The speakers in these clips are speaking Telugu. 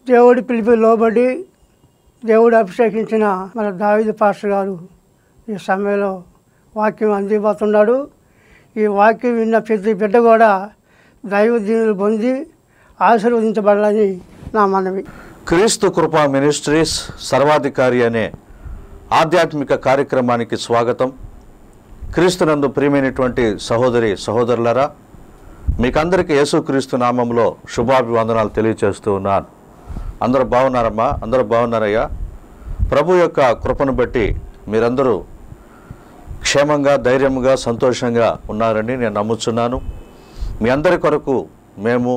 దేవుడి పిలిపి లోబడి దేవుడు అభిషేకించిన మన దావిద పాస్టర్ గారు ఈ సమయంలో వాక్యం అందిపోతున్నాడు ఈ వాక్యం విన్న ప్రతి బిడ్డ కూడా దైవ దీనులు పొంది ఆశీర్వదించబడాలని నా మనవి క్రీస్తు కృపా మినిస్ట్రీస్ సర్వాధికారి అనే ఆధ్యాత్మిక కార్యక్రమానికి స్వాగతం క్రీస్తునందు ప్రియమైనటువంటి సహోదరి సహోదరులరా మీకందరికీ యేసుక్రీస్తు నామంలో శుభాభివందనాలు తెలియచేస్తూ ఉన్నాను అందరూ బాగున్నారమ్మా అందరూ బాగున్నారయ్యా ప్రభు యొక్క కృపను బట్టి మీరందరూ క్షేమంగా ధైర్యంగా సంతోషంగా ఉన్నారని నేను నమ్ముచున్నాను మీ అందరి కొరకు మేము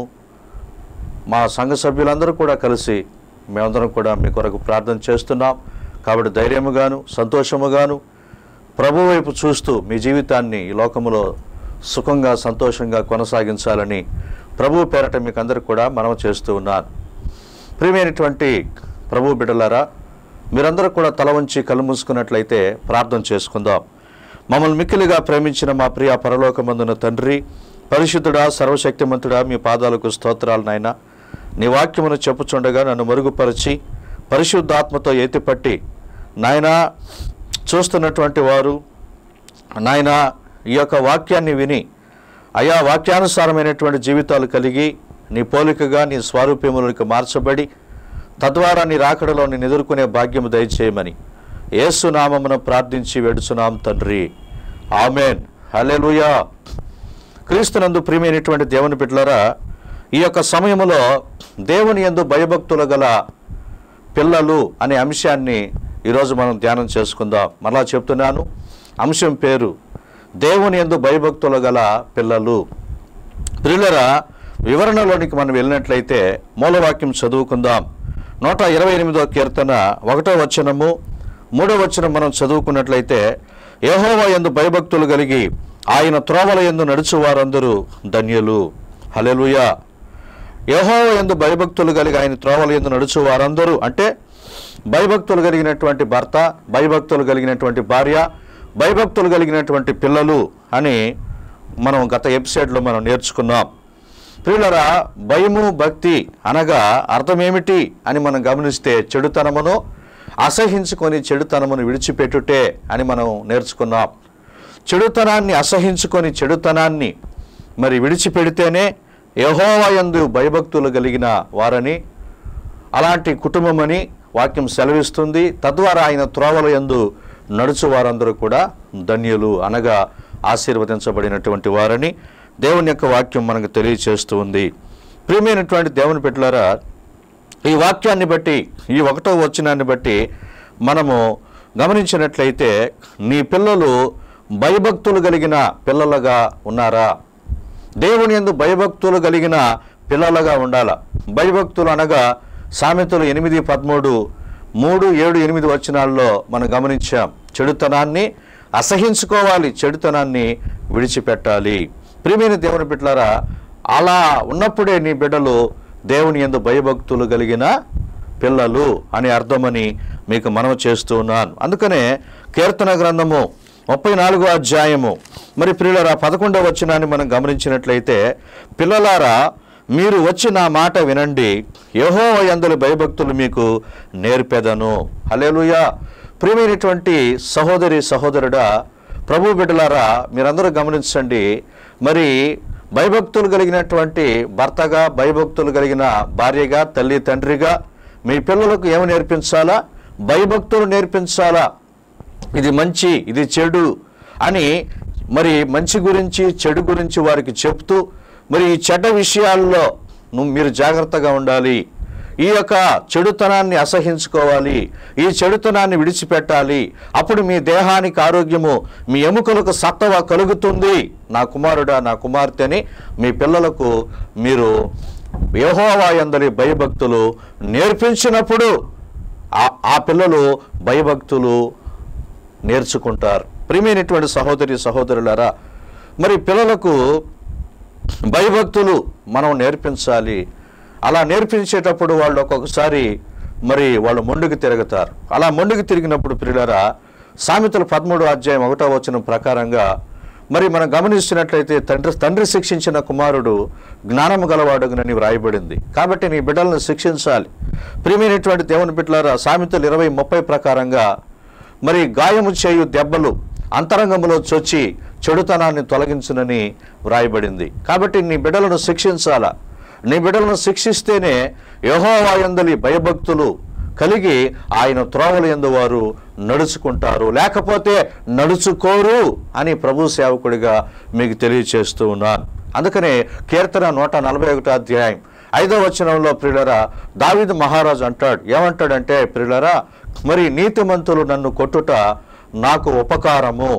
మా సంఘ సభ్యులందరూ కూడా కలిసి మేమందరం కూడా మీ కొరకు ప్రార్థన చేస్తున్నాం కాబట్టి ధైర్యముగాను సంతోషముగాను ప్రభు వైపు చూస్తూ మీ జీవితాన్ని ఈ లోకములో సుఖంగా సంతోషంగా కొనసాగించాలని ప్రభు పేరట మీకు అందరికి కూడా మనవి చేస్తూ ఉన్నాను ప్రియమైనటువంటి ప్రభు బిడ్డలారా మీరందరూ కూడా తల వంచి కళ్ళు మూసుకున్నట్లయితే ప్రార్థన చేసుకుందాం మమ్మల్ని మిక్కిలిగా ప్రేమించిన మా ప్రియ పరలోకమందున తండ్రి పరిశుద్ధుడా సర్వశక్తిమంతుడా మీ పాదాలకు స్తోత్రాలు నాయన నీ వాక్యమును చెప్పుచుండగా నన్ను మరుగుపరిచి పరిశుద్ధాత్మతో ఎత్తిపట్టి నాయనా చూస్తున్నటువంటి వారు నాయన ఈ యొక్క వాక్యాన్ని విని అయా వాక్యానుసారమైనటువంటి జీవితాలు కలిగి నీ పోలికగా నీ స్వారూప్యములకు మార్చబడి తద్వారా నీ రాకడలో నేను ఎదుర్కొనే భాగ్యము దయచేయమని యేసు నామమున ప్రార్థించి వెడుచున్నాం తండ్రి ఆమెన్ హల్లెలూయా క్రీస్తునందు ప్రియమైనటువంటి దేవుని బిడ్డలారా ఈ యొక్క సమయంలో దేవుని యందు భయభక్తులు గల పిల్లలు అనే అంశాన్ని ఈరోజు మనం ధ్యానం చేసుకుందాం మరలా చెప్తున్నాను అంశం పేరు దేవుని యందు భయభక్తులు గల పిల్లలు ప్రియులరా వివరణలోనికి మనం వెళ్ళినట్లయితే మూలవాక్యం చదువుకుందాం నూట ఇరవై ఎనిమిదో కీర్తన ఒకటో వచనము మూడో వచనం మనం చదువుకున్నట్లయితే యెహోవా యందు భయభక్తులు కలిగి ఆయన త్రోవల యందు నడుచు వారందరూ ధన్యులు హలెలుయా యెహోవా యందు భయభక్తులు కలిగి ఆయన త్రోవల యందు నడుచు వారందరూ అంటే భయభక్తులు కలిగినటువంటి భర్త భయభక్తులు కలిగినటువంటి భార్య భయభక్తులు కలిగినటువంటి పిల్లలు అని మనం గత ఎపిసోడ్లో మనం నేర్చుకున్నాం ప్రియులరా భయము భక్తి అనగా అర్థమేమిటి అని మనం గమనిస్తే చెడుతనమును అసహించుకొని చెడుతనమును విడిచిపెట్టుటే అని మనం నేర్చుకున్నాం చెడుతనాన్ని అసహించుకొని చెడుతనాన్ని మరి విడిచిపెడితేనే యహోవయందు భయభక్తులు కలిగిన వారని అలాంటి కుటుంబమని వాక్యం సెలవిస్తుంది తద్వారా ఆయన త్రోవల యందు నడుచు వారందరూ కూడా ధన్యులు అనగా ఆశీర్వదించబడినటువంటి వారని దేవుని యొక్క వాక్యం మనకు తెలియచేస్తూ ఉంది ప్రియమైనటువంటి దేవుని పెట్టారా ఈ వాక్యాన్ని బట్టి ఈ ఒకటో వచనాన్ని బట్టి మనము గమనించినట్లయితే నీ పిల్లలు భయభక్తులు కలిగిన పిల్లలుగా ఉన్నారా దేవుని యందు భయభక్తులు కలిగిన పిల్లలుగా ఉండాల భయభక్తులు అనగా సామెతలు ఎనిమిది పదమూడు మూడు ఏడు ఎనిమిది వచనాల్లో మనం గమనించాం చెడుతనాన్ని అసహించుకోవాలి చెడుతనాన్ని విడిచిపెట్టాలి ప్రియమైన దేవుని బిడ్డలారా అలా ఉన్నప్పుడే నీ బిడ్డలు దేవుని యందు భయభక్తులు కలిగిన పిల్లలు అని అర్థమని మీకు మనవి చేస్తూ ఉన్నాను అందుకనే కీర్తన గ్రంథము ముప్పై నాలుగో అధ్యాయము మరి పిల్లలారా పదకొండవ వచనాన్ని మనం గమనించినట్లయితే పిల్లలారా మీరు వచ్చి నా మాట వినండి యహో యందుల భయభక్తులు మీకు నేర్పెదను హలేలుయా ప్రియమైనటువంటి సహోదరి సహోదరుడా ప్రభు బిడ్డలారా మీరందరూ గమనించండి మరి భయభక్తులు కలిగినటువంటి భర్తగా భయభక్తులు కలిగిన భార్యగా తల్లి తండ్రిగా మీ పిల్లలకు ఏమి నేర్పించాలా భయభక్తులు నేర్పించాలా ఇది మంచి ఇది చెడు అని మరి మంచి గురించి చెడు గురించి వారికి చెప్తూ మరి ఈ చెడ్డ విషయాల్లో నువ్వు మీరు జాగ్రత్తగా ఉండాలి ఈ యొక్క చెడుతనాన్ని అసహించుకోవాలి ఈ చెడుతనాన్ని విడిచిపెట్టాలి అప్పుడు మీ దేహానికి ఆరోగ్యము మీ ఎముకలకు సత్తవ కలుగుతుంది నా కుమారుడా నా కుమార్తె అని మీ పిల్లలకు మీరు యెహోవాయందలి భయభక్తులు నేర్పించినప్పుడు ఆ- ఆ పిల్లలు భయభక్తులు నేర్చుకుంటారు ప్రియమైనటువంటి సహోదరి సహోదరులారా మరి పిల్లలకు భయభక్తులు మనం నేర్పించాలి అలా నేర్పించేటప్పుడు వాళ్ళు ఒక్కొక్కసారి మరి వాళ్ళు మొండుకు తిరుగుతారు అలా మొండుకు తిరిగినప్పుడు పిల్లరా సామెతలు పదమూడు అధ్యాయం ఒకటో వచనం ప్రకారంగా మరి మనం గమనిస్తున్నట్లయితే తండ్రి తండ్రి శిక్షించిన కుమారుడు జ్ఞానము గలవాడుగునని వ్రాయబడింది కాబట్టి నీ బిడ్డలను శిక్షించాలి ప్రియమైనటువంటి దేవుని బిడ్డలారా సామెతలు ఇరవై ముప్పై ప్రకారంగా మరి గాయము చేయు దెబ్బలు అంతరంగంలో చొచ్చి చెడుతనాన్ని తొలగించునని వ్రాయబడింది కాబట్టి నీ బిడ్డలను శిక్షించాలా నీ బిడ్డలను శిక్షిస్తేనే యహోవాయందలి భయభక్తులు కలిగి ఆయన త్రోవల ఎందు వారు నడుచుకుంటారు లేకపోతే నడుచుకోరు అని ప్రభు సేవకుడిగా మీకు తెలియచేస్తూ ఉన్నాను అందుకనే కీర్తన నూట నలభై ఒకటో అధ్యాయం ఐదో వచనంలో ప్రియులరా దావిద మహారాజు అంటాడు ఏమంటాడంటే ప్రియులరా మరి నీతిమంతులు నన్ను కొట్టుట నాకు ఉపకారము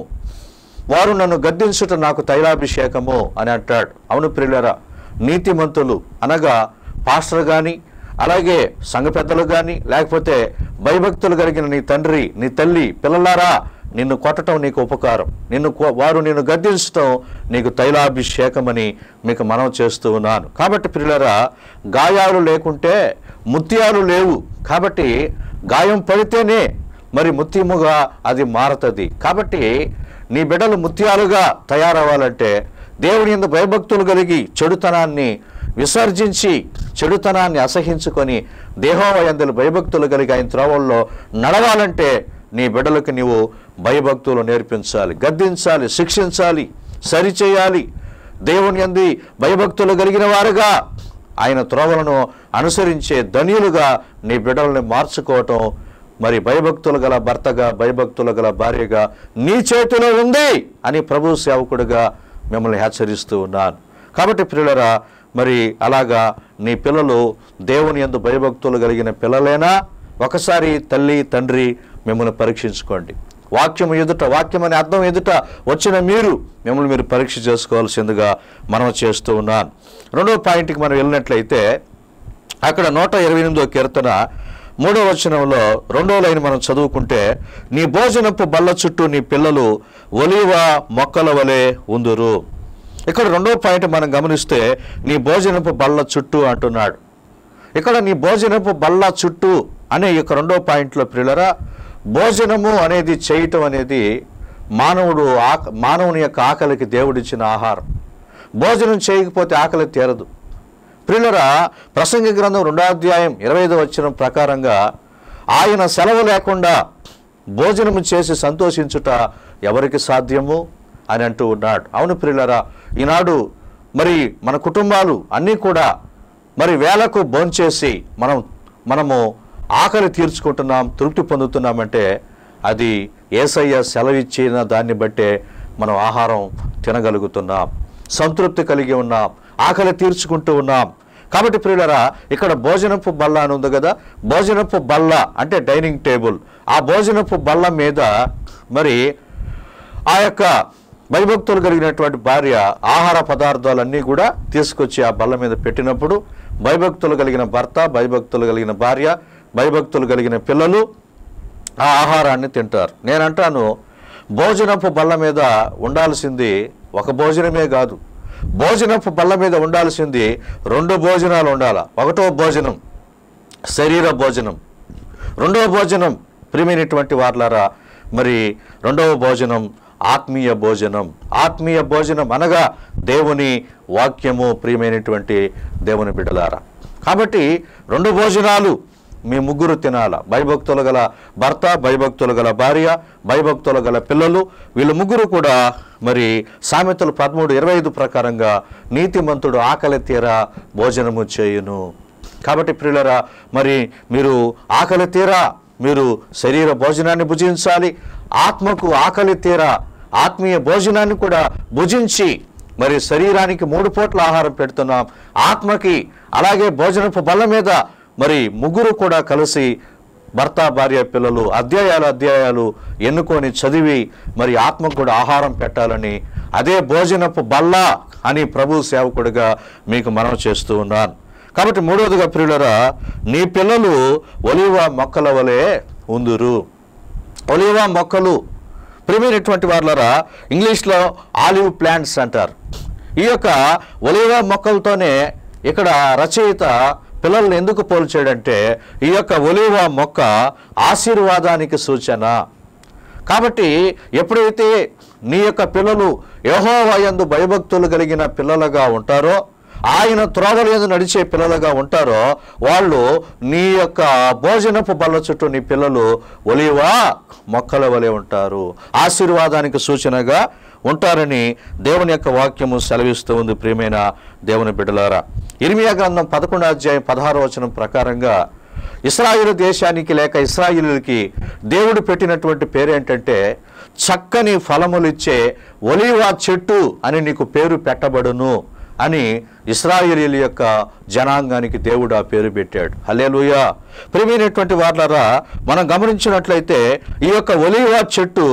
వారు నన్ను గద్దించుట నాకు తైలాభిషేకము అని అంటాడు అవును ప్రియులరా నీతిమంతులు అనగా పాస్టర్ కానీ అలాగే సంఘ పెద్దలు కానీ లేకపోతే భయభక్తులు కలిగిన నీ తండ్రి నీ తల్లి పిల్లలారా నిన్ను కొట్టడం నీకు ఉపకారం నిన్ను కొ- వారు నిన్ను గద్దించడం నీకు తైలాభిషేకమని మీకు మనం చేస్తూ ఉన్నాను కాబట్టి పిల్లరా గాయాలు లేకుంటే ముత్యాలు లేవు కాబట్టి గాయం పడితేనే మరి ముత్యముగా అది మారుతుంది కాబట్టి నీ బిడ్డలు ముత్యాలుగా తయారవ్వాలంటే దేవుని యందు భయభక్తులు కలిగి చెడుతనాన్ని విసర్జించి చెడుతనాన్ని అసహించుకొని దేహోవయందులు భయభక్తులు కలిగి ఆయన త్రోవల్లో నడవాలంటే నీ బిడ్డలకు నీవు భయభక్తులు నేర్పించాలి గద్దించాలి శిక్షించాలి సరిచేయాలి దేవుని యందు భయభక్తులు కలిగిన వారుగా ఆయన త్రోవలను అనుసరించే ధన్యులుగా నీ బిడ్డల్ని మార్చుకోవటం మరి భయభక్తులు గల భర్తగా భయభక్తులు గల భార్యగా నీ చేతిలో ఉంది అని ప్రభు సేవకుడిగా మిమ్మల్ని హెచ్చరిస్తూ ఉన్నాను కాబట్టి పిల్లరా మరి అలాగా నీ పిల్లలు దేవుని యందు భయభక్తులు కలిగిన పిల్లలేనా ఒకసారి తల్లి తండ్రి మిమ్మల్ని పరీక్షించుకోండి వాక్యం ఎదుట వాక్యం అనే అర్థం ఎదుట వచ్చిన మీరు మిమ్మల్ని మీరు పరీక్ష చేసుకోవాల్సిందిగా మనం చేస్తూ ఉన్నాను రెండవ పాయింట్కి మనం వెళ్ళినట్లయితే అక్కడ నూట ఇరవై ఎనిమిదో కీర్తన మూడో వచనంలో రెండో లైన్ మనం చదువుకుంటే నీ భోజనపు బల్ల చుట్టూ నీ పిల్లలు ఒలివ మొక్కల వలె ఉందురు ఇక్కడ రెండో పాయింట్ మనం గమనిస్తే నీ భోజనపు బల్ల చుట్టూ అంటున్నాడు ఇక్కడ నీ భోజనపు బల్ల చుట్టూ అనే ఈ యొక్క రెండో పాయింట్లో ప్రియులరా భోజనము అనేది చేయటం అనేది మానవుడు ఆక మానవుని యొక్క ఆకలికి దేవుడిచ్చిన ఆహారం భోజనం చేయకపోతే ఆకలి తీరదు ప్రియులరా ప్రసంగ గ్రంథం రెండో అధ్యాయం ఇరవై ఐదో వచ్చిన ప్రకారంగా ఆయన సెలవు లేకుండా భోజనము చేసి సంతోషించుట ఎవరికి సాధ్యము అని అంటూ ఉన్నాడు అవును ప్రియులరా ఈనాడు మరి మన కుటుంబాలు అన్నీ కూడా మరి వేలకు భోంచేసి మనం మనము ఆకలి తీర్చుకుంటున్నాం తృప్తి పొందుతున్నామంటే అది ఏసయ్య సెలవిచ్చిన దాన్ని బట్టే మనం ఆహారం తినగలుగుతున్నాం సంతృప్తి కలిగి ఉన్నాం ఆకలి తీర్చుకుంటూ ఉన్నాం కాబట్టి ప్రియులరా ఇక్కడ భోజనపు బల్ల అని ఉంది కదా భోజనపు బల్ల అంటే డైనింగ్ టేబుల్ ఆ భోజనపు బల్ల మీద మరి ఆ యొక్క భయభక్తులు కలిగినటువంటి భార్య ఆహార పదార్థాలన్నీ కూడా తీసుకొచ్చి ఆ బల్ల మీద పెట్టినప్పుడు భయభక్తులు కలిగిన భర్త భయభక్తులు కలిగిన భార్య భయభక్తులు కలిగిన పిల్లలు ఆ ఆహారాన్ని తింటారు నేనంటాను భోజనపు బల్ల మీద ఉండాల్సింది ఒక భోజనమే కాదు భోజనపు బల్ల మీద ఉండాల్సింది రెండు భోజనాలు ఉండాల ఒకటో భోజనం శరీర భోజనం రెండవ భోజనం ప్రియమైనటువంటి వార్లారా మరి రెండవ భోజనం ఆత్మీయ భోజనం ఆత్మీయ భోజనం అనగా దేవుని వాక్యము ప్రియమైనటువంటి దేవుని బిడ్డలారా కాబట్టి రెండు భోజనాలు మీ ముగ్గురు తినాల భయభక్తులు గల భర్త భయభక్తులు గల భార్య భయభక్తులు గల పిల్లలు వీళ్ళు ముగ్గురు కూడా మరి సామెతలు పదమూడు ఇరవై ఐదు ప్రకారంగా నీతిమంతుడు ఆకలి తీరా భోజనము చేయును కాబట్టి ప్రియులరా మరి మీరు ఆకలి తీరా మీరు శరీర భోజనాన్ని భుజించాలి ఆత్మకు ఆకలి తీరా ఆత్మీయ భోజనాన్ని కూడా భుజించి మరి శరీరానికి మూడు పూట్ల ఆహారం పెడుతున్నాం ఆత్మకి అలాగే భోజనపు బల్ల మీద మరి ముగ్గురు కూడా కలిసి భర్త భార్య పిల్లలు అధ్యాయాలు అధ్యాయాలు ఎన్నుకొని చదివి మరి ఆత్మకు కూడా ఆహారం పెట్టాలని అదే భోజనపు బల్ల అని ప్రభు సేవకుడిగా మీకు మనం చేస్తూ ఉన్నాను కాబట్టి మూడవదిగా ప్రియులరా నీ పిల్లలు ఒలివ మొక్కల వలె ఉందురు ఒలివ మొక్కలు ప్రియమైనటువంటి వాళ్ళరా ఇంగ్లీష్లో ఆలివ్ ప్లాంట్స్ అంటారు ఈ యొక్క ఒలివ మొక్కలతోనే ఇక్కడ రచయిత పిల్లల్ని ఎందుకు పోల్చాడంటే ఈ యొక్క ఒలివ మొక్క ఆశీర్వాదానికి సూచన కాబట్టి ఎప్పుడైతే నీ యొక్క పిల్లలు యహోవయందు భయభక్తులు కలిగిన పిల్లలుగా ఉంటారో ఆయన త్రోవల యందు నడిచే పిల్లలుగా ఉంటారో వాళ్ళు నీ యొక్క భోజనపు బల్ల చుట్టూ నీ పిల్లలు ఒలివా మొక్కల వలె ఉంటారు ఆశీర్వాదానికి సూచనగా ఉంటారని దేవుని యొక్క వాక్యము సెలవిస్తూ ఉంది ప్రియమైన దేవుని బిడ్డలారా ఇర్మియా గ్రంథం పదకొండు అధ్యాయం పదహారు వచనం ప్రకారంగా ఇస్రాయిల్ దేశానికి లేక ఇస్రాయిలుకి దేవుడు పెట్టినటువంటి పేరు ఏంటంటే చక్కని ఫలములిచ్చే ఒలివా చెట్టు అని నీకు పేరు పెట్టబడును అని ఇస్రాయేలీల యొక్క జనాంగానికి దేవుడు ఆ పేరు పెట్టాడు హలేలుయా ప్రియమైనటువంటి వాళ్ళరా మనం గమనించినట్లయితే ఈ యొక్క ఒలివా చెట్టు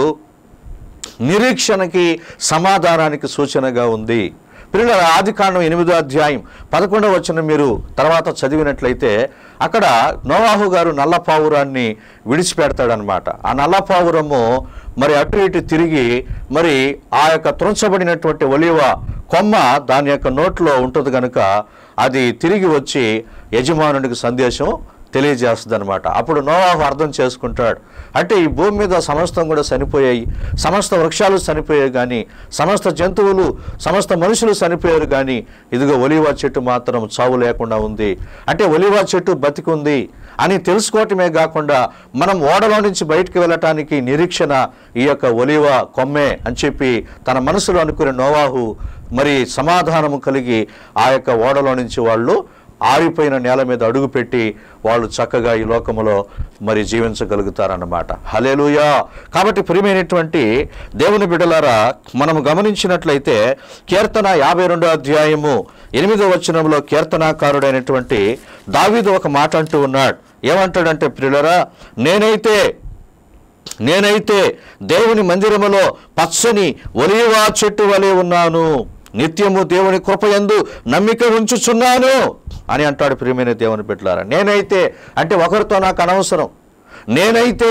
నిరీక్షణకి సమాధానానికి సూచనగా ఉంది పిల్లల ఆది కాండం ఎనిమిదో అధ్యాయం పదకొండవ వచనం మీరు తర్వాత చదివినట్లయితే అక్కడ నోవాహు గారు నల్లపావురాన్ని విడిచిపెడతాడనమాట ఆ నల్లపావురము మరి అటు ఇటు తిరిగి మరి ఆ యొక్క త్రుంచబడినటువంటి ఒలివ కొమ్మ దాని యొక్క నోట్లో ఉంటుంది కనుక అది తిరిగి వచ్చి యజమానుడికి సందేశం తెలియజేస్తుంది అనమాట అప్పుడు నోవాహు అర్థం చేసుకుంటాడు అంటే ఈ భూమి మీద సమస్తం కూడా చనిపోయాయి సమస్త వృక్షాలు చనిపోయాయి కానీ సమస్త జంతువులు సమస్త మనుషులు చనిపోయారు కానీ ఇదిగో ఒలివా చెట్టు మాత్రం చావు లేకుండా ఉంది అంటే ఒలివా చెట్టు బతికుంది అని తెలుసుకోవటమే కాకుండా మనం ఓడలో నుంచి బయటికి వెళ్ళటానికి నిరీక్షణ ఈ యొక్క ఒలివ కొమ్మే అని చెప్పి తన మనసులో అనుకునే నోవాహు మరి సమాధానము కలిగి ఆ యొక్క ఓడలో నుంచి వాళ్ళు ఆరిపోయిన నేల మీద అడుగుపెట్టి వాళ్ళు చక్కగా ఈ లోకములో మరి జీవించగలుగుతారన్నమాట హలేలుయా కాబట్టి ప్రియమైనటువంటి దేవుని బిడ్డలారా మనము గమనించినట్లయితే కీర్తన యాభై రెండో అధ్యాయము ఎనిమిదో వచనంలో కీర్తనాకారుడైనటువంటి దావీదు ఒక మాట అంటూ ఉన్నాడు ఏమంటాడంటే ప్రియులరా నేనైతే నేనైతే దేవుని మందిరములో పచ్చని ఒలివా చెట్టు వలె ఉన్నాను నిత్యము దేవుని కృపయందు నమ్మిక ఉంచుచున్నాను అని అంటాడు ప్రియమైన దేవుని బిడ్డలారా నేనైతే అంటే ఒకరితో నాకు అనవసరం నేనైతే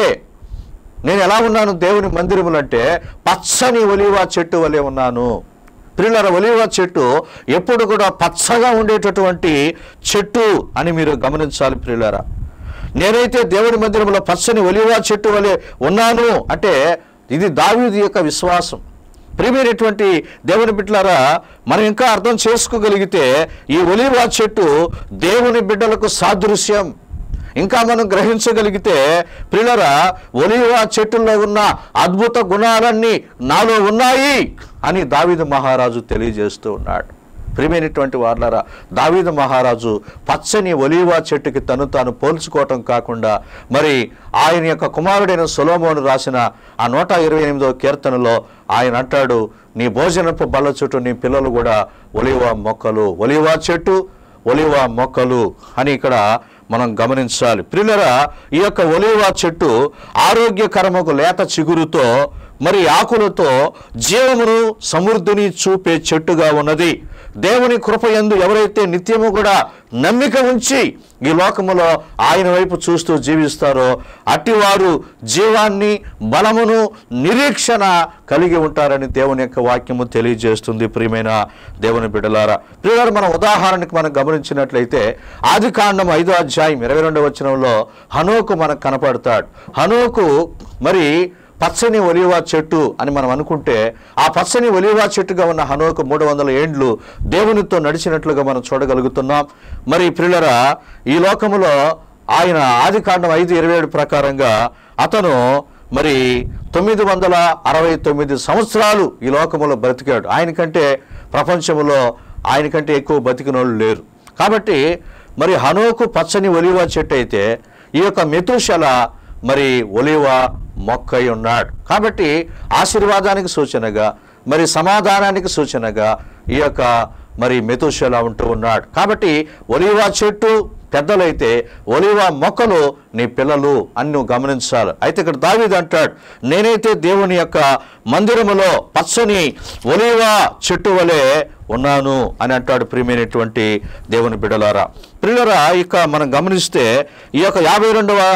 నేను ఎలా ఉన్నాను దేవుని మందిరములు అంటే పచ్చని ఒలివా చెట్టు వలె ఉన్నాను ప్రియులర ఒలివా చెట్టు ఎప్పుడు కూడా పచ్చగా ఉండేటటువంటి చెట్టు అని మీరు గమనించాలి ప్రియులరా నేనైతే దేవుని మందిరంలో పచ్చని ఒలివా చెట్టు వలె ఉన్నాను అంటే ఇది దావీదు యొక్క విశ్వాసం ప్రియమైనటువంటి దేవుని బిడ్డలారా మనం ఇంకా అర్థం చేసుకోగలిగితే ఈ ఒలివా చెట్టు దేవుని బిడ్డలకు సాదృశ్యం ఇంకా మనం గ్రహించగలిగితే ప్రియులరా ఒలివా చెట్టుల్లో ఉన్న అద్భుత గుణాలన్నీ నాలో ఉన్నాయి అని దావీదు మహారాజు తెలియజేస్తూ ఉన్నాడు ప్రియమైనటువంటి వాళ్ళరా దావీదు మహారాజు పచ్చని ఒలీవా చెట్టుకి తను తాను పోల్చుకోవటం కాకుండా మరి ఆయన యొక్క కుమారుడైన సొలోమోను రాసిన ఆ నూట ఇరవై ఎనిమిదో కీర్తనలో ఆయన అంటాడు నీ భోజనపు బల్ల చుట్టూ నీ పిల్లలు కూడా ఒలివా మొక్కలు ఒలివా చెట్టు ఒలివా మొక్కలు అని ఇక్కడ మనం గమనించాలి ప్రియులరా ఈ యొక్క ఒలివా చెట్టు ఆరోగ్యకరముకు లేత చిగురుతో మరి ఆకులతో జీవమును సమృద్ధిని చూపే చెట్టుగా ఉన్నది దేవుని కృపయందు ఎవరైతే నిత్యము కూడా నమ్మిక ఉంచి ఈ లోకములో ఆయన వైపు చూస్తూ జీవిస్తారో అట్టివారు జీవాన్ని బలమును నిరీక్షణ కలిగి ఉంటారని దేవుని యొక్క వాక్యము తెలియజేస్తుంది ప్రియమైన దేవుని బిడ్డలారా ప్రియులారు మన ఉదాహరణకు మనం గమనించినట్లయితే ఆది కాండం ఐదో అధ్యాయం ఇరవై రెండవ వచనంలో హనోకు మనకు కనపడతాడు హనోకు మరి పచ్చని ఒలివా చెట్టు అని మనం అనుకుంటే ఆ పచ్చని ఒలివా చెట్టుగా ఉన్న హనోకు మూడు వందల ఏండ్లు దేవునితో నడిచినట్లుగా మనం చూడగలుగుతున్నాం మరి ప్రియులరా ఈ లోకములో ఆయన ఆది కాండం ఐదు ఇరవై ఏడు ప్రకారంగా అతను మరి తొమ్మిది వందల అరవై తొమ్మిది సంవత్సరాలు ఈ లోకములో బ్రతికాడు ఆయనకంటే ప్రపంచంలో ఆయనకంటే ఎక్కువ బతికినోళ్ళు లేరు కాబట్టి మరి హనోకు పచ్చని ఒలివా చెట్టు అయితే ఈ యొక్క మెతుషల మరి ఒలివా మొక్కై ఉన్నాడు కాబట్టి ఆశీర్వాదానికి సూచనగా మరి సమాధానానికి సూచనగా ఈ యొక్క మరి మెతుషల ఉంటూ ఉన్నాడు కాబట్టి ఒలివా చెట్టు పెద్దలైతే ఒలివా మొక్కలు నీ పిల్లలు అని నువ్వు గమనించాలి అయితే ఇక్కడ దావీదు అంటాడు నేనైతే దేవుని యొక్క మందిరములో పచ్చని ఒలివా చెట్టు వలె ఉన్నాను అని అంటాడు ప్రియమైనటువంటి దేవుని బిడలారా ప్రియులరా ఇక మనం గమనిస్తే ఈ యొక్క యాభై రెండవ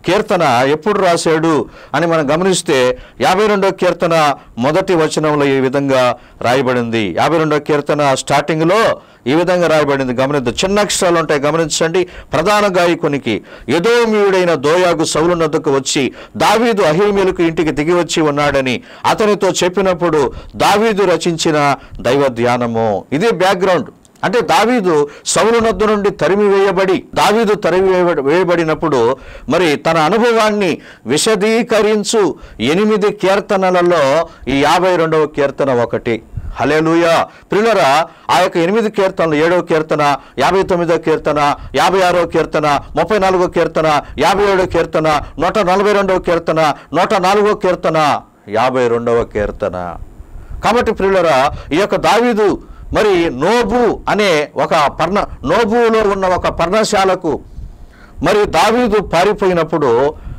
కీర్తన ఎప్పుడు రాశాడు అని మనం గమనిస్తే యాభై రెండో కీర్తన మొదటి వచనంలో ఈ విధంగా రాయబడింది యాభై రెండో కీర్తన స్టార్టింగ్లో ఈ విధంగా రాయబడింది గమనిద్దాం చిన్న అక్షరాలు ఉంటాయి గమనించండి ప్రధాన గాయకునికి ఎదోమీయుడైన దోయాగు సౌలునద్దకు వచ్చి దావీదు అహీమేలకు ఇంటికి దిగి వచ్చి ఉన్నాడని అతనితో చెప్పినప్పుడు దావీదు రచించిన దైవ ధ్యానము ఇదే బ్యాక్గ్రౌండ్ అంటే దావీదు సౌలు నద్దు నుండి తరిమి వేయబడి దావీదు తరిమి వేయబడి- వేయబడినప్పుడు మరి తన అనుభవాన్ని విశదీకరించు ఎనిమిది కీర్తనలలో ఈ యాభై రెండవ కీర్తన ఒకటి హలేలుయా ప్రియులరా ఆ యొక్క ఎనిమిది కీర్తనలు ఏడవ కీర్తన యాభై తొమ్మిదో కీర్తన యాభై ఆరో కీర్తన ముప్పై నాలుగో కీర్తన యాభై ఏడో కీర్తన నూట నలభై రెండవ కీర్తన నూట నాలుగో కీర్తన యాభై రెండవ కీర్తన కాబట్టి ప్రియులరా ఈ యొక్క దావీదు మరి నోబు అనే ఒక పర్ణ నోబులో ఉన్న ఒక పర్ణశాలకు మరి దావీదు పారిపోయినప్పుడు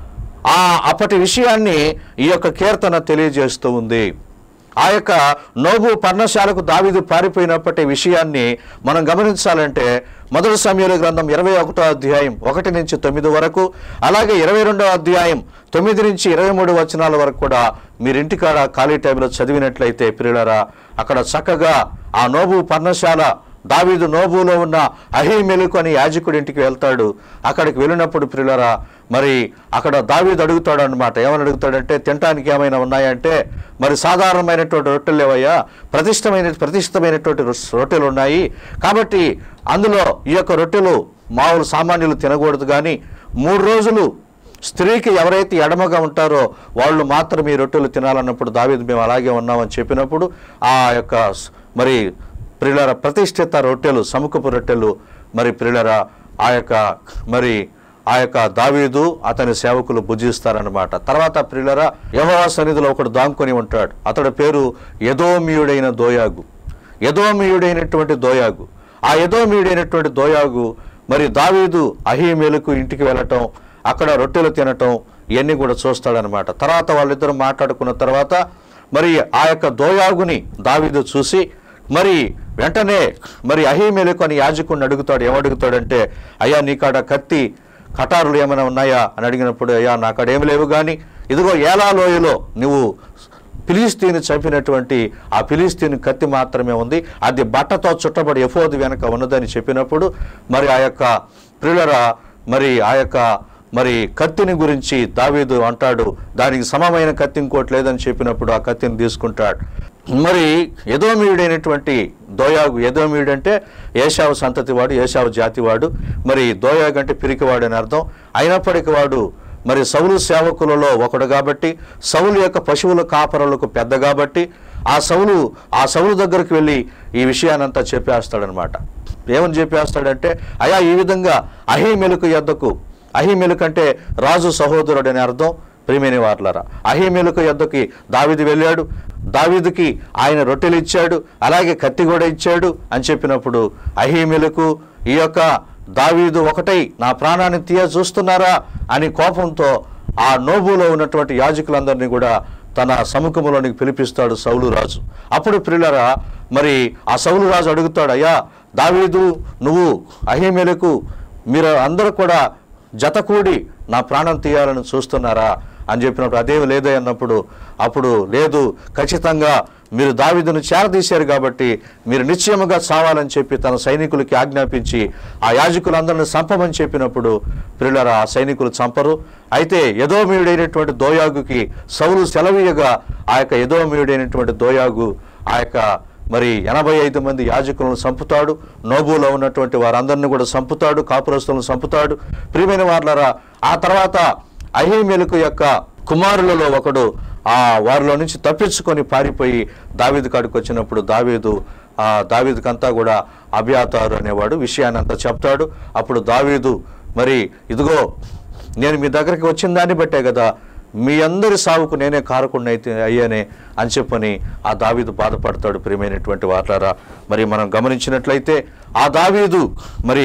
ఆ అప్పటి విషయాన్ని ఈ యొక్క కీర్తన తెలియజేస్తూ ఉంది ఆ యొక్క నోబు పర్ణశాలకు దావీదు పారిపోయినప్పటి విషయాన్ని మనం గమనించాలంటే మొదటి సమయాల గ్రంథం ఇరవై ఒకటో అధ్యాయం ఒకటి నుంచి తొమ్మిది వరకు అలాగే ఇరవై రెండో అధ్యాయం తొమ్మిది నుంచి ఇరవై మూడు వచనాల వరకు కూడా మీరు ఇంటికాడ ఖాళీ టైంలో చదివినట్లయితే పిల్లలరా అక్కడ చక్కగా ఆ నోబు పర్ణశాల దావీదు నోబులో ఉన్న అహీమెలుకు అని యాజకుడి ఇంటికి వెళ్తాడు అక్కడికి వెళ్ళినప్పుడు ప్రియులరా మరి అక్కడ దావీదు అడుగుతాడు అనమాట ఏమని అడుగుతాడంటే తినటానికి ఏమైనా ఉన్నాయంటే మరి సాధారణమైనటువంటి రొట్టెలు లేవయ్యా ప్రతిష్టమైన ప్రతిష్టమైనటువంటి రొ- రొట్టెలు ఉన్నాయి కాబట్టి అందులో ఈ యొక్క రొట్టెలు మామూలు సామాన్యులు తినకూడదు కానీ మూడు రోజులు స్త్రీకి ఎవరైతే ఎడమగా ఉంటారో వాళ్ళు మాత్రం ఈ రొట్టెలు తినాలన్నప్పుడు దావీదు మేము అలాగే ఉన్నామని చెప్పినప్పుడు ఆ యొక్క స్- మరి ప్రియులర ప్రతిష్ఠిత రొట్టెలు సముఖపు రొట్టెలు మరి ప్రియులర ఆ యొక్క మరి ఆ యొక్క దావీదు అతని సేవకులు భుజిస్తారనమాట తర్వాత ప్రియులర యహోవా సన్నిధిలో ఒకడు దాంకొని ఉంటాడు అతడి పేరు యదోమియుడైన దోయాగు యదోమియుడైనటువంటి దోయాగు ఆ యదోమియుడైనటువంటి దోయాగు మరి దావీదు అహీమేలకు ఇంటికి వెళ్ళటం అక్కడ రొట్టెలు తినటం ఇవన్నీ కూడా చూస్తాడనమాట తర్వాత వాళ్ళిద్దరు మాట్లాడుకున్న తర్వాత మరి ఆ యొక్క దోయాగుని దావీదు చూసి మరి వెంటనే మరి అహీమేలకు అని యాజకుడిని అడుగుతాడు ఏమడుగుతాడంటే అయ్యా నీకాడ కత్తి కటారులు ఏమైనా ఉన్నాయా అని అడిగినప్పుడు అయ్యా నాకాడ ఏమి లేవు కానీ ఇదిగో ఏలా లోయలో నువ్వు ఫిలిస్తీని చంపినటువంటి ఆ ఫిలిస్తీని కత్తి మాత్రమే ఉంది అది బట్టతో చుట్టబడి ఎఫోది వెనక ఉన్నదని చెప్పినప్పుడు మరి ఆ యొక్క ప్రియులరా మరి ఆ యొక్క మరి కత్తిని గురించి దావీదు అంటాడు దానికి సమమైన కత్తి ఇంకోటి లేదని చెప్పినప్పుడు ఆ కత్తిని తీసుకుంటాడు మరి యదోమీయుడైనటువంటి దోయాగు యదోమీయుడు అంటే ఏషావు సంతతి వాడు ఏషావు జాతి వాడు మరి దోయాగు అంటే పిరికివాడు అని అర్థం అయినప్పటికీ వాడు మరి సౌలు సేవకులలో ఒకడు కాబట్టి సౌలు యొక్క పశువుల కాపరులకు పెద్ద కాబట్టి ఆ సౌలు ఆ సౌలు దగ్గరికి వెళ్ళి ఈ విషయానంతా చెప్పేస్తాడనమాట ఏమని చెప్పేస్తాడంటే అయా ఈ విధంగా అహీమెలకు యొద్దకు అహీమెలకు అంటే రాజు సహోదరుడు అని అర్థం ప్రియమైన వార్లరా అహీమెలకు యొద్దకి దావీదు వెళ్ళాడు దావీదుకి ఆయన రొట్టెలు ఇచ్చాడు అలాగే కత్తి కూడా ఇచ్చాడు అని చెప్పినప్పుడు అహీమెలకు ఈ యొక్క దావీదు ఒకటై నా ప్రాణాన్ని తీయ చూస్తున్నారా అని కోపంతో ఆ నోబులో ఉన్నటువంటి యాజకులందరినీ కూడా తన సముఖంలోనికి పిలిపిస్తాడు సౌలు రాజు అప్పుడు ప్రియులరా మరి ఆ సౌలు రాజు అడుగుతాడు అయ్యా దావీదు నువ్వు అహిమేలకు మీరు అందరూ కూడా జత కూడి నా ప్రాణం తీయాలని చూస్తున్నారా అని చెప్పినప్పుడు అదేమి లేదే అన్నప్పుడు అప్పుడు లేదు ఖచ్చితంగా మీరు దావీదును చేరదీశారు కాబట్టి మీరు నిశ్చయముగా చావాలని చెప్పి తన సైనికులకి ఆజ్ఞాపించి ఆ యాజకులందరిని చంపమని చెప్పినప్పుడు ప్రియులరా ఆ సైనికులు చంపరు అయితే యదోమీయుడైనటువంటి దోయాగుకి సౌలు సెలవీయగా ఆ యొక్క యదోమీయుడైనటువంటి దోయాగు ఆ యొక్క మరి ఎనభై ఐదు మంది యాజకులను చంపుతాడు నోబులో ఉన్నటువంటి వారందరిని కూడా చంపుతాడు కాపురస్తులను చంపుతాడు ప్రియమైన వార్లరా ఆ తర్వాత అహీమెలకు యొక్క కుమారులలో ఒకడు ఆ వారిలో నుంచి తప్పించుకొని పారిపోయి దావీదు కాడికి వచ్చినప్పుడు దావీదు ఆ దావీదుకంతా కూడా అభ్యాతారు అనేవాడు విషయాన్ని అంతా చెప్తాడు అప్పుడు దావీదు మరి ఇదిగో నేను మీ దగ్గరికి వచ్చిన దాన్ని బట్టే కదా మీ అందరి సావుకు నేనే కారకుండా అయితే అయ్యానే అని చెప్పని ఆ దావీదు బాధపడతాడు ప్రియమైనటువంటి వార్లారా మరి మనం గమనించినట్లయితే ఆ దావీదు మరి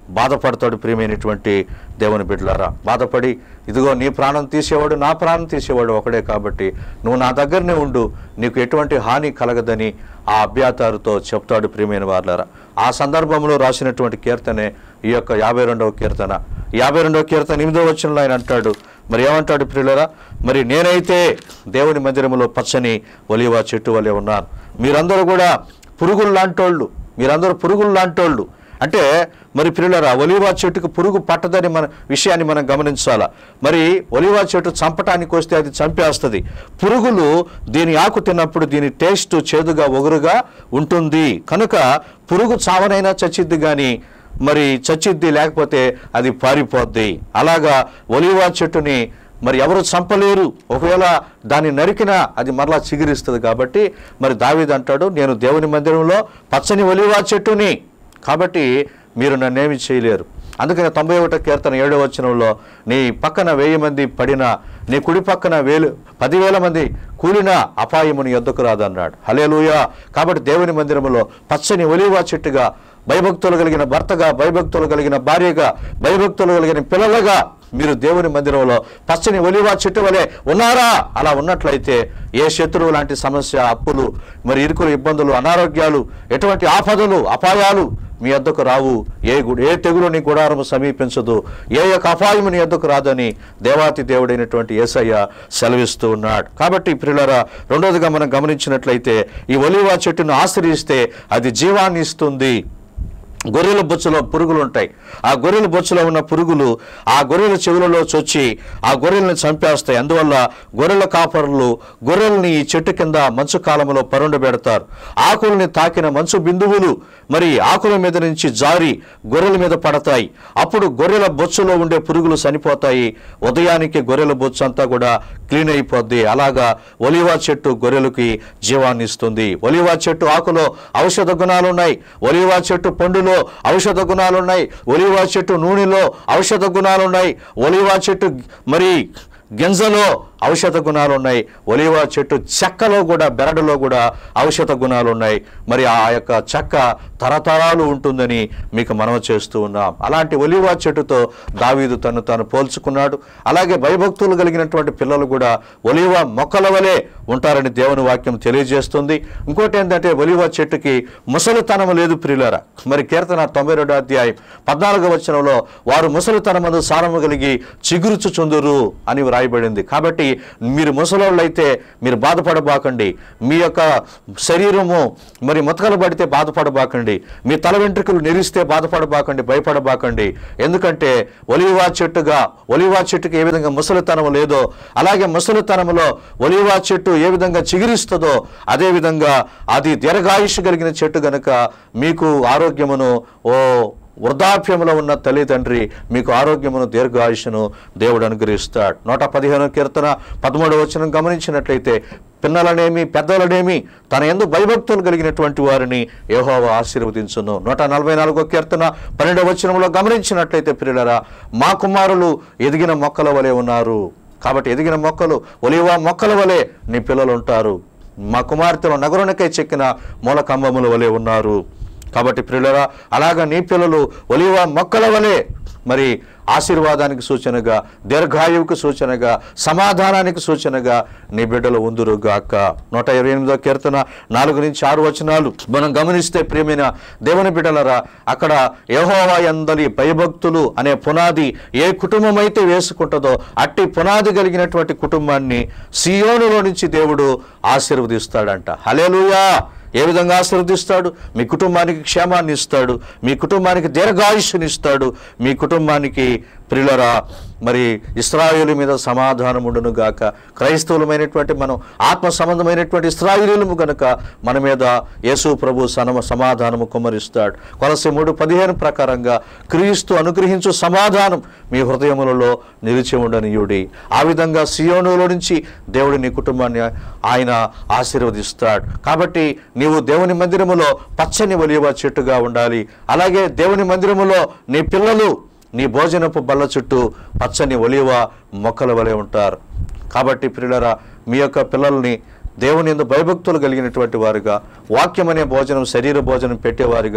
బాధపడతాడు ప్రియమైనటువంటి దేవుని బిడ్డలారా బాధపడి ఇదిగో నీ ప్రాణం తీసేవాడు నా ప్రాణం తీసేవాడు ఒకడే కాబట్టి నువ్వు నా దగ్గరనే ఉండు నీకు ఎటువంటి హాని కలగదని ఆ అభ్యాతారుతో చెప్తాడు ప్రియమైన వాళ్ళారా ఆ సందర్భంలో రాసినటువంటి కీర్తనే ఈ యొక్క యాభై రెండవ కీర్తన యాభై రెండవ కీర్తన ఎనిమిదవ వచనంలో ఆయన అంటాడు మరి ఏమంటాడు ప్రియులరా మరి నేనైతే దేవుని మందిరంలో పచ్చని ఒలివ చెట్టు వలె ఉన్నాను మీరందరూ కూడా పురుగులు లాంటోళ్ళు మీరందరూ పురుగులు లాంటోళ్ళు అంటే మరి పిల్లరా ఒలివా చెట్టుకు పురుగు పట్టదని మన విషయాన్ని మనం గమనించాలా మరి ఒలివా చెట్టు చంపటానికి వస్తే అది చంపేస్తుంది పురుగులు దీని ఆకు తిన్నప్పుడు దీని టేస్ట్ చేదుగా ఒగురుగా ఉంటుంది కనుక పురుగు చావనైనా చచ్చిద్ది కానీ మరి చచ్చిద్ది లేకపోతే అది పారిపోద్ది అలాగా ఒలివా చెట్టుని మరి ఎవరు చంపలేరు ఒకవేళ దాన్ని నరికినా అది మరలా చిగురిస్తుంది కాబట్టి మరి దావీద్ అంటాడు నేను దేవుని మందిరంలో పచ్చని ఒలివా చెట్టుని కాబట్టి మీరు నన్నేమి చేయలేరు అందుకని తొంభై ఒకటో కీర్తన ఏడో వచనంలో నీ పక్కన వెయ్యి మంది పడినా నీ కుడి పక్కన వేలు పదివేల మంది కూలిన అపాయముని ఎద్దుకు రాదన్నాడు హలేలుయా కాబట్టి దేవుని మందిరములో పచ్చని ఒలివా చెట్టుగా భయభక్తులు కలిగిన భర్తగా భయభక్తులు కలిగిన భార్యగా భయభక్తులు కలిగిన పిల్లలుగా మీరు దేవుని మందిరంలో పచ్చని ఒలివా చెట్టు వలె ఉన్నారా అలా ఉన్నట్లయితే ఏ శత్రువు లాంటి సమస్య అప్పులు మరి ఇరుకులు ఇబ్బందులు అనారోగ్యాలు ఎటువంటి ఆపదలు అపాయాలు మీ వద్దకు రావు ఏ గు- ఏ తెగులు నీ గుడారము సమీపించదు ఏ యొక్క అపాయము నీ వద్దకు రాదని దేవాతి దేవుడైనటువంటి యేసయ్య సెలవిస్తూ ఉన్నాడు కాబట్టి ప్రియులరా రెండోదిగా మనం గమనించినట్లయితే ఈ ఒలివా చెట్టును ఆశ్రయిస్తే అది జీవాన్ని ఇస్తుంది గొర్రెల బొచ్చులో పురుగులు ఉంటాయి ఆ గొర్రెల బొచ్చులో ఉన్న పురుగులు ఆ గొర్రెల చెవులలో చొచ్చి ఆ గొర్రెల్ని చంపేస్తాయి అందువల్ల గొర్రెల కాపరులు గొర్రెల్ని ఈ చెట్టు కింద మంచు కాలంలో పరుండు పెడతారు ఆకుల్ని తాకిన మంచు బిందువులు మరి ఆకుల మీద నుంచి జారి గొర్రెల మీద పడతాయి అప్పుడు గొర్రెల బొచ్చులో ఉండే పురుగులు చనిపోతాయి ఉదయానికి గొర్రెల బొచ్చు అంతా కూడా క్లీన్ అయిపోద్ది అలాగా ఒలివా చెట్టు గొర్రెలకి జీవాన్ని ఇస్తుంది ఒలివా చెట్టు ఆకులో ఔషధ గుణాలు ఉన్నాయి ఒలివా చెట్టు పండులో ఔషధ గుణాలు ఉన్నాయి ఒలివా చెట్టు నూనెలో ఔషధ గుణాలు ఉన్నాయి ఒలివా చెట్టు మరి గింజలో ఔషధ గుణాలు ఉన్నాయి ఒలివా చెట్టు చెక్కలో కూడా బెరడులో కూడా ఔషధ గుణాలు ఉన్నాయి మరి ఆ యొక్క చెక్క తరతరాలు ఉంటుందని మీకు మనవి చేస్తూ ఉన్నాం అలాంటి ఒలివా చెట్టుతో దావీదు తను తాను పోల్చుకున్నాడు అలాగే భయభక్తులు కలిగినటువంటి పిల్లలు కూడా ఒలివా మొక్కల వలె ఉంటారని దేవుని వాక్యం తెలియజేస్తుంది ఇంకోటి ఏంటంటే ఒలివా చెట్టుకి ముసలితనం లేదు ప్రియులరా మరి కీర్తన తొంభై రెండో అధ్యాయం పద్నాలుగో వచనంలో వారు ముసలితనమందు సారము కలిగి చిగురుచుచుందురు అని వ్రాయబడింది కాబట్టి మీరు ముసలోళ్ళైతే మీరు బాధపడబాకండి మీ యొక్క శరీరము మరి ముతకలు పడితే బాధపడబాకండి మీ తల వెంట్రుకలు నెరిస్తే బాధపడబాకండి భయపడబాకండి ఎందుకంటే ఒలివా చెట్టుగా ఒలివా చెట్టుకి ఏ విధంగా ముసలితనం లేదో అలాగే ముసలితనంలో ఒలివా చెట్టు ఏ విధంగా చిగురిస్తుందో అదే విధంగా అది దీర్ఘాయుష్ కలిగిన చెట్టు గనుక మీకు ఆరోగ్యమును ఓ వృద్ధాప్యంలో ఉన్న తల్లిదండ్రి మీకు ఆరోగ్యమును దీర్ఘాయుషును దేవుడు అనుగ్రహిస్తాడు నూట పదిహేను కీర్తన పదమూడవ వచనం గమనించినట్లయితే పిన్నలనేమి పెద్దలనేమి తన ఎందు భయభక్తులు కలిగినటువంటి వారిని యెహోవా ఆశీర్వదించును నూట నలభై నాలుగో కీర్తన పన్నెండవ వచనంలో గమనించినట్లయితే ప్రియులరా మా కుమారులు ఎదిగిన మొక్కల వలె ఉన్నారు కాబట్టి ఎదిగిన మొక్కలు ఒలివా మొక్కల వలె నీ పిల్లలు ఉంటారు మా కుమార్తెలు నగరునికై చెక్కిన మూల కంబముల వలె ఉన్నారు కాబట్టి ప్రియులరా అలాగా నీ పిల్లలు ఒలివ మొక్కల వలె మరి ఆశీర్వాదానికి సూచనగా దీర్ఘాయువుకు సూచనగా సమాధానానికి సూచనగా నీ బిడ్డలు ఉందురుగాక నూట ఇరవై ఎనిమిదో కీర్తన నాలుగు నుంచి ఆరు వచనాలు మనం గమనిస్తే ప్రియమైన దేవుని బిడ్డలరా అక్కడ యెహోవా యందలి భయభక్తులు అనే పునాది ఏ కుటుంబం అయితే వేసుకుంటుందో అట్టి పునాది కలిగినటువంటి కుటుంబాన్ని సియోనులో నుంచి దేవుడు ఆశీర్వదిస్తాడంట హలేలుయా ఏ విధంగా ఆశీర్వదిస్తాడు మీ కుటుంబానికి క్షేమాన్ని ఇస్తాడు మీ కుటుంబానికి దీర్ఘాయుష్ని ఇస్తాడు మీ కుటుంబానికి ప్రియులరా మరి ఇస్రాయేలు మీద సమాధానం ఉండును గాక క్రైస్తవులమైనటువంటి మనం ఆత్మ సంబంధమైనటువంటి ఇస్రాయేలుము గనుక మన మీద యేసు ప్రభు సనమ సమాధానము కుమ్మరిస్తాడు కొలసి మూడు పదిహేను ప్రకారంగా క్రీస్తు అనుగ్రహించు సమాధానం మీ హృదయములలో నిలిచి ఉండనియుడి ఆ విధంగా సియోనులో నుంచి దేవుడు నీ కుటుంబాన్ని ఆయన ఆశీర్వదిస్తాడు కాబట్టి నీవు దేవుని మందిరములో పచ్చని ఒలివ చెట్టుగా ఉండాలి అలాగే దేవుని మందిరములో నీ పిల్లలు నీ భోజనపు బల్ల చుట్టూ పచ్చని ఒలివ మొక్కల వలె ఉంటారు కాబట్టి ప్రియులరా మీ యొక్క పిల్లల్ని దేవుని ఎందు భయభక్తులు కలిగినటువంటి వారుగా వాక్యం అనే భోజనం శరీర భోజనం పెట్టేవారుగా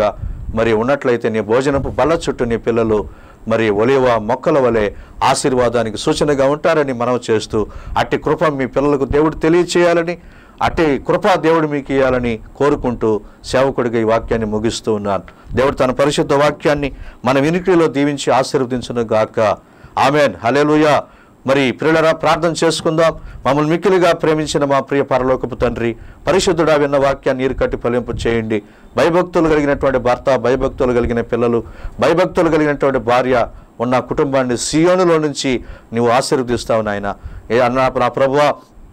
మరి ఉన్నట్లయితే నీ భోజనపు బల్ల చుట్టూ నీ పిల్లలు మరి ఒలివ మొక్కల వలె ఆశీర్వాదానికి సూచనగా ఉంటారని మనం చేస్తూ అట్టి కృప మీ పిల్లలకు దేవుడు తెలియచేయాలని అట్టి కృపా దేవుడు మీకు ఇవ్వాలని కోరుకుంటూ సేవకుడిగా ఈ వాక్యాన్ని ముగిస్తూ ఉన్నాను దేవుడు తన పరిశుద్ధ వాక్యాన్ని మన వినికిడిలో దీవించి ఆశీర్వదించును గాక ఆమెన్ హలెలుయా మరి పిల్లరా ప్రార్థన చేసుకుందాం మమ్మల్ని మిక్కిలిగా ప్రేమించిన మా ప్రియ పరలోకపు తండ్రి పరిశుద్ధుడా విన్న వాక్యాన్ని నీరు కట్టి ఫలింపు చేయండి భయభక్తులు కలిగినటువంటి భర్త భయభక్తులు కలిగిన పిల్లలు భయభక్తులు కలిగినటువంటి భార్య ఉన్న కుటుంబాన్ని సియోనులో నుంచి నువ్వు ఆశీర్వదిస్తావు నాయన ఏ అన్న నా ప్రభువా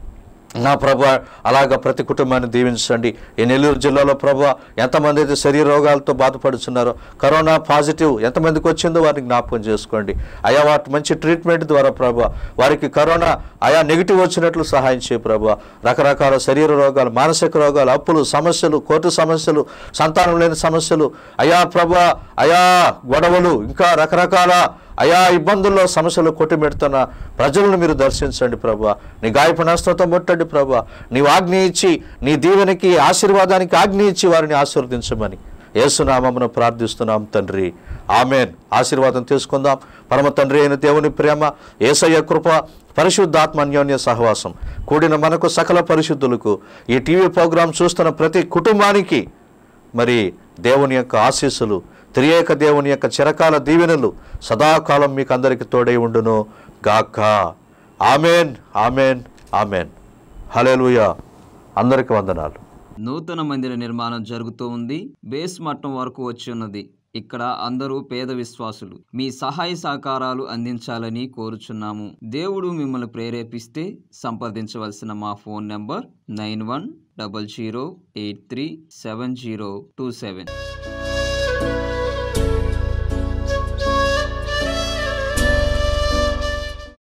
నా ప్రభు అలాగ ప్రతి కుటుంబాన్ని దీవించండి ఈ నెల్లూరు జిల్లాలో ప్రభు ఎంతమంది అయితే శరీర రోగాలతో బాధపడుతున్నారో కరోనా పాజిటివ్ ఎంతమందికి వచ్చిందో వారిని జ్ఞాపకం చేసుకోండి అయా వాటి మంచి ట్రీట్మెంట్ ద్వారా ప్రభు వారికి కరోనా ఆయా నెగిటివ్ వచ్చినట్లు సహాయం చేయ ప్రభు రకరకాల శరీర రోగాలు మానసిక రోగాలు అప్పులు సమస్యలు కోర్టు సమస్యలు సంతానం లేని సమస్యలు అయా ప్రభు అయా గొడవలు ఇంకా రకరకాల అయా ఇబ్బందుల్లో సమస్యలు కొట్టిమెడుతున్న ప్రజలను మీరు దర్శించండి ప్రభా నీ గాయపు నష్టంతో ముట్టండి ప్రభా నీవు ఆజ్ఞ ఇచ్చి నీ దీవెనకి ఆశీర్వాదానికి ఆజ్ఞ ఇచ్చి వారిని ఆశీర్వదించమని యేసునామమును ప్రార్థిస్తున్నాం తండ్రి ఆమెన్ ఆశీర్వాదం తీసుకుందాం పరమ తండ్రి అయిన దేవుని ప్రేమ ఏసయ్య కృప పరిశుద్ధాత్మ అన్యోన్య సహవాసం కూడిన మనకు సకల పరిశుద్ధులకు ఈ టీవీ ప్రోగ్రాం చూస్తున్న ప్రతి కుటుంబానికి మరి దేవుని యొక్క ఆశీస్సులు త్రియేక దేవుని యొక్క చిరకాల దీవెనలు సదాకాలం మీకు అందరికి తోడై ఉండును గాక ఆమెన్ ఆమెన్ ఆమెన్ హల్లెలూయా అందరికి వందనాలు నూతన మందిర నిర్మాణం జరుగుతూ ఉంది బేస్ మట్టం వరకు వచ్చి ఉన్నది ఇక్కడ అందరూ పేద విశ్వాసులు మీ సహాయ సహకారాలు అందించాలని కోరుచున్నాము దేవుడు మిమ్మల్ని ప్రేరేపిస్తే సంప్రదించవలసిన మా phone number nine one double zero eight three seven zero two seven